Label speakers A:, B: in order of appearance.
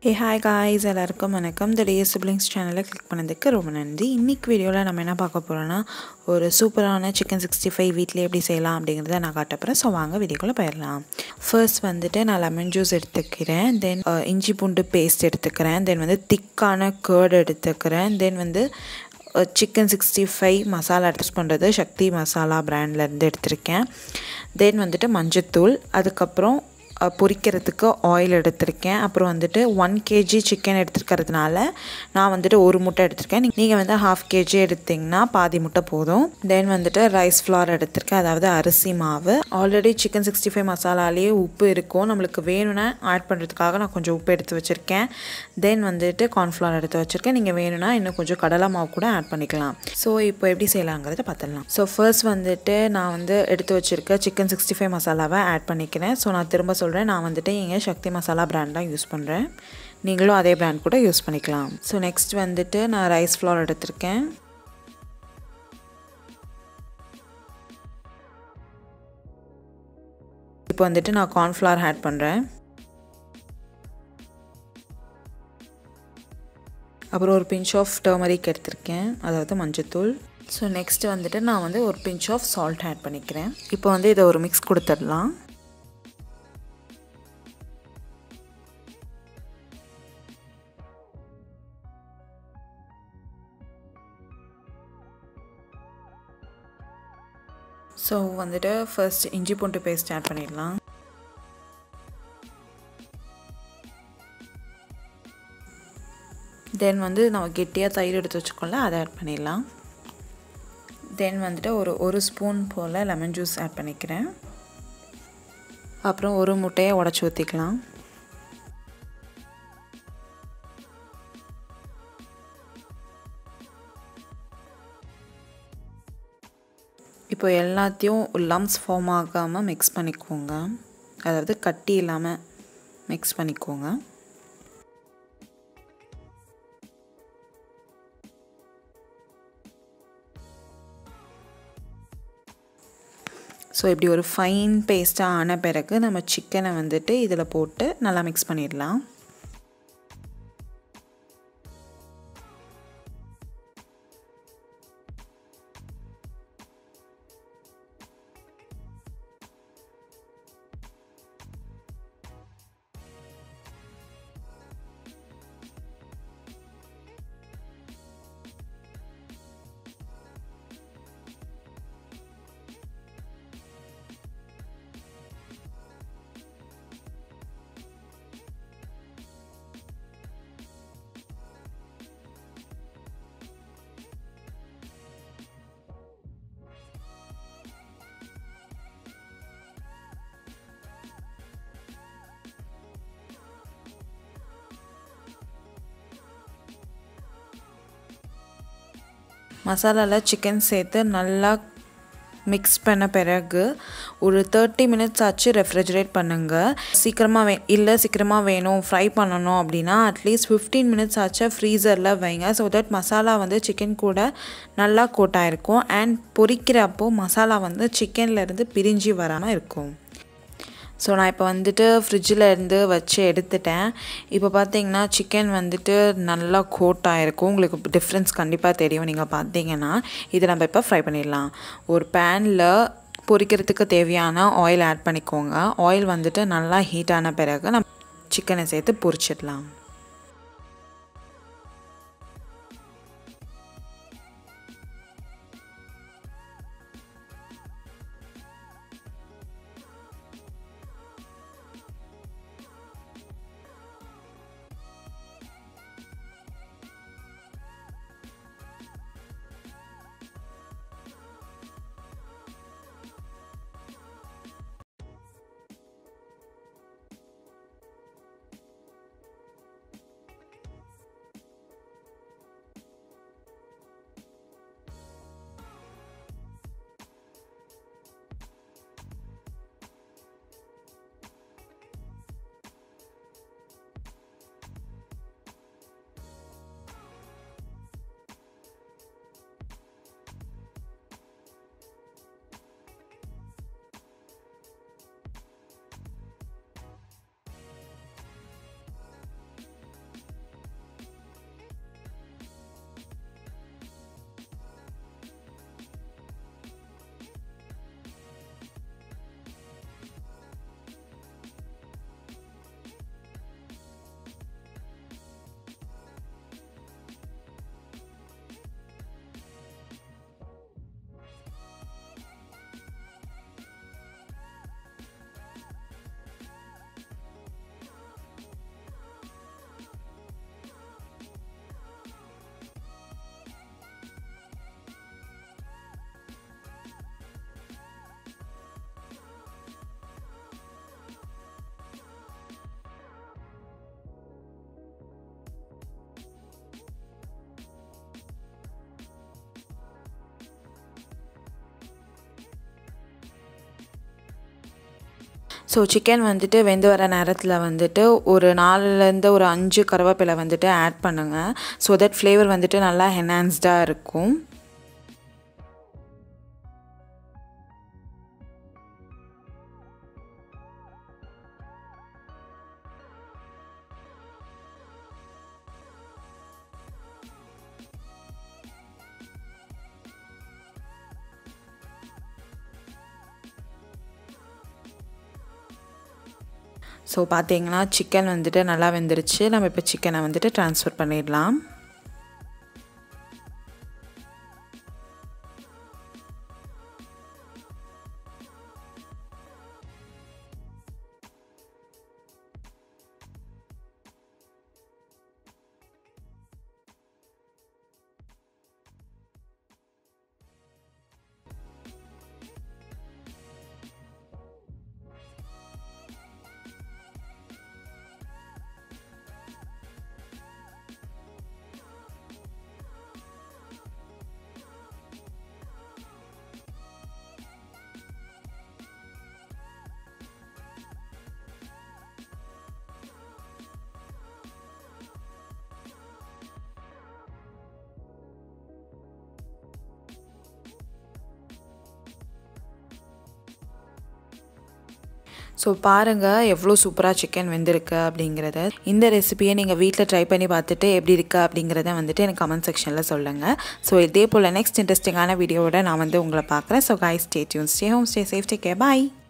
A: ஏ hi guys எல்லாருக்கும் வணக்கம் த டே siblings சேனலை கிளிக் பண்ணதுக்கு ரொம்ப நன்றி இன்றைக்கி வீடியோவில் நம்ம என்ன பார்க்க போகிறோன்னா ஒரு சூப்பரான சிக்கன் சிக்ஸ்டி ஃபைவ் வீட்டில் எப்படி செய்யலாம் அப்படிங்கிறத நான் காட்ட போகிறேன் ஸோ வாங்க வீடியோக்குள்ளே போயிடலாம் ஃபர்ஸ்ட் வந்துட்டு நான் லெமன் ஜூஸ் எடுத்துக்கிறேன் தென் இஞ்சி பூண்டு பேஸ்ட் எடுத்துக்கிறேன் தென் வந்து திக்கான கேர்டு எடுத்துக்கிறேன் தென் வந்து chicken sixty five masala adjust பண்ணுறது சக்தி மசாலா பிராண்ட்லேருந்து எடுத்திருக்கேன் தென் வந்துட்டு மஞ்சத்தூள் அதுக்கப்புறம் பொரிக்கிறதுக்கு ஆயில் எடுத்திருக்கேன் அப்புறம் வந்துட்டு ஒன் கேஜி சிக்கன் எடுத்துருக்கிறதுனால நான் வந்துட்டு ஒரு முட்டை எடுத்திருக்கேன் நீங்கள் வந்து ஹாஃப் கேஜி எடுத்திங்கன்னா பாதி முட்டை போதும் தென் வந்துட்டு ரைஸ் ஃப்ளார் எடுத்திருக்கேன் அதாவது அரிசி மாவு ஆல்ரெடி சிக்கன் சிக்ஸ்டி ஃபைவ் மசாலாலேயே உப்பு இருக்கும் நம்மளுக்கு வேணும்னா ஆட் பண்ணுறதுக்காக நான் கொஞ்சம் உப்பு எடுத்து வச்சுருக்கேன் தென் வந்துட்டு கார்ன்ஃப்ளவர் எடுத்து வச்சுருக்கேன் நீங்கள் வேணும்னா இன்னும் கொஞ்சம் கடலை மாவு கூட ஆட் பண்ணிக்கலாம் ஸோ இப்போ எப்படி செய்யலாங்கிறத பார்த்துடலாம் ஸோ ஃபர்ஸ்ட் வந்துட்டு நான் வந்து எடுத்து வச்சுருக்க சிக்கன் சிக்ஸ்டி ஃபைவ் மசாலாவை ஆட் பண்ணிக்கிறேன் ஸோ நான் திரும்ப சொல்கிறேன் நான் வந்துட்டு இங்கே சக்தி மசாலா பிராண்ட் தான் யூஸ் பண்ணுறேன் நீங்களும் அதே பிராண்ட் கூட யூஸ் பண்ணிக்கலாம் ஸோ நெக்ஸ்ட் வந்துட்டு நான் ரைஸ் ஃப்ளார் எடுத்திருக்கேன் இப்போ வந்துட்டு நான் கார்ன்ஃப்ளவர் ஆட் பண்ணுறேன் அப்புறம் ஒரு பிஞ்ச் ஆஃப் டர்மரிக் எடுத்திருக்கேன் அதாவது மஞ்சத்தூள் ஸோ நெக்ஸ்ட்டு வந்துட்டு நான் வந்து ஒரு பிஞ்ச் ஆஃப் சால்ட் ஆட் பண்ணிக்கிறேன் இப்போ வந்து இதை ஒரு மிக்ஸ் கொடுத்துடலாம் ஸோ வந்துட்டு ஃபர்ஸ்ட் இஞ்சி பூண்டு பேஸ்ட் ஆட் பண்ணிடலாம் தென் வந்து நம்ம கெட்டியாக தயிர் எடுத்து வச்சுக்கோல அதை ஆட் பண்ணிடலாம் தென் வந்துட்டு ஒரு ஒரு ஸ்பூன் போல் லெமன் ஜூஸ் ஆட் பண்ணிக்கிறேன் அப்புறம் ஒரு முட்டையை உடச்சி ஊற்றிக்கலாம் இப்போ எல்லாத்தையும் லம்ஸ் ஃபார்ம் ஆகாமல் மிக்ஸ் பண்ணிக்கோங்க அதாவது கட்டி இல்லாமல் மிக்ஸ் பண்ணிக்கோங்க ஸோ இப்படி ஒரு ஃபைன் பேஸ்ட்டாக ஆன பிறகு நம்ம சிக்கனை வந்துட்டு இதில் போட்டு நல்லா மிக்ஸ் பண்ணிடலாம் மசாலாவில் சிக்கன் சேர்த்து நல்லா மிக்ஸ் பண்ண பிறகு ஒரு தேர்ட்டி மினிட்ஸ் ஆச்சு ரெஃப்ரிஜரேட் பண்ணுங்கள் சீக்கிரமாக வே இல்லை சீக்கிரமாக வேணும் ஃப்ரை பண்ணணும் அப்படின்னா அட்லீஸ்ட் ஃபிஃப்டீன் மினிட்ஸ் ஆச்சு ஃப்ரீசரில் வைங்க ஸோ தட் மசாலா வந்து சிக்கன் கூட நல்லா கோட்டாயிருக்கும் அண்ட் பொரிக்கிறப்போ மசாலா வந்து சிக்கன்லேருந்து பிரிஞ்சு வராமல் இருக்கும் ஸோ நான் இப்போ வந்துட்டு ஃப்ரிட்ஜில் இருந்து வச்சு எடுத்துட்டேன் இப்போ பார்த்தீங்கன்னா சிக்கன் வந்துட்டு நல்லா கோட் ஆகிருக்கும் உங்களுக்கு டிஃப்ரென்ஸ் கண்டிப்பாக தெரியும் நீங்கள் பார்த்தீங்கன்னா இதை நம்ம இப்போ ஃப்ரை பண்ணிடலாம் ஒரு பேனில் பொரிக்கிறதுக்கு தேவையான ஆயில் ஆட் பண்ணிக்கோங்க ஆயில் வந்துட்டு நல்லா ஹீட் ஆன பிறகு நம்ம சிக்கனை சேர்த்து பொரிச்சிடலாம் ஸோ சிக்கன் வந்துட்டு வெந்து வர நேரத்தில் வந்துட்டு ஒரு நாலுலேருந்து ஒரு அஞ்சு கருவேப்பிலை வந்துட்டு ஆட் பண்ணுங்கள் ஸோ தட் ஃப்ளேவர் வந்துட்டு நல்லா என்ஹான்ஸ்டாக இருக்கும் ஸோ பார்த்தீங்கன்னா சிக்கன் வந்துட்டு நல்லா வெந்துருச்சு நம்ம இப்போ சிக்கனை வந்துட்டு ட்ரான்ஸ்ஃபர் பண்ணிடலாம் ஸோ பாருங்கள் எவ்வளோ சூப்பராக சிக்கன் வெந்திருக்கு அப்படிங்கிறத இந்த ரெசிபியை நீங்கள் வீட்டில் ட்ரை பண்ணி பார்த்துட்டு எப்படி இருக்குது அப்படிங்கிறத வந்துட்டு எனக்கு கமெண்ட் செக்ஷனில் சொல்லுங்கள் ஸோ இதே போல் நெக்ஸ்ட் இன்ட்ரெஸ்டிங்கான வீடியோவோட நான் வந்து உங்களை பார்க்குறேன் so guys stay tuned stay home stay safe take care பாய்